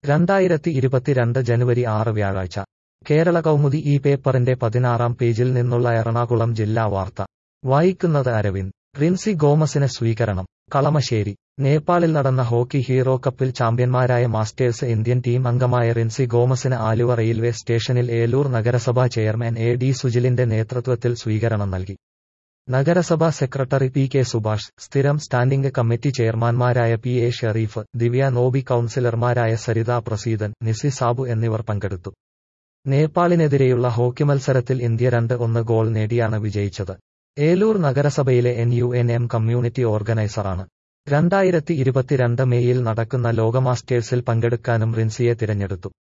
രണ്ടായിരത്തി ഇരുപത്തിരണ്ട് ജനുവരി ആറ് വ്യാഴാഴ്ച കേരള കൗമുദി ഈ പേപ്പറിന്റെ പതിനാറാം പേജിൽ നിന്നുള്ള എറണാകുളം ജില്ലാ വാർത്ത വായിക്കുന്നത് അരവിന്ദ് റിൻസി ഗോമസിന് സ്വീകരണം കളമശ്ശേരി നേപ്പാളിൽ നടന്ന ഹോക്കി ഹീറോ കപ്പിൽ ചാമ്പ്യന്മാരായ മാസ്റ്റേഴ്സ് ഇന്ത്യൻ ടീം അംഗമായ റിൻസി ഗോമസിന് ആലുവ റെയിൽവേ സ്റ്റേഷനിൽ ഏലൂർ നഗരസഭാ ചെയർമാൻ എ ഡി സുജിലിന്റെ നേതൃത്വത്തിൽ സ്വീകരണം നൽകി നഗരസഭാ സെക്രട്ടറി പി കെ സുഭാഷ് സ്ഥിരം സ്റ്റാൻഡിംഗ് കമ്മിറ്റി ചെയർമാൻമാരായ പി എ ഷെറീഫ് ദിവ്യ നോബി കൌൺസിലർമാരായ സരിത പ്രസീദൻ നിസി സാബു എന്നിവർ പങ്കെടുത്തു നേപ്പാളിനെതിരെയുള്ള ഹോക്കി മത്സരത്തിൽ ഇന്ത്യ രണ്ട് ഒന്ന് ഗോൾ നേടിയാണ് വിജയിച്ചത് ഏലൂർ നഗരസഭയിലെ N U N M community ഓർഗനൈസറാണ് രണ്ടായിരത്തി ഇരുപത്തിരണ്ട് മേയിൽ നടക്കുന്ന ലോക മാസ്റ്റേഴ്സിൽ പങ്കെടുക്കാനും റിൻസിയെ തിരഞ്ഞെടുത്തു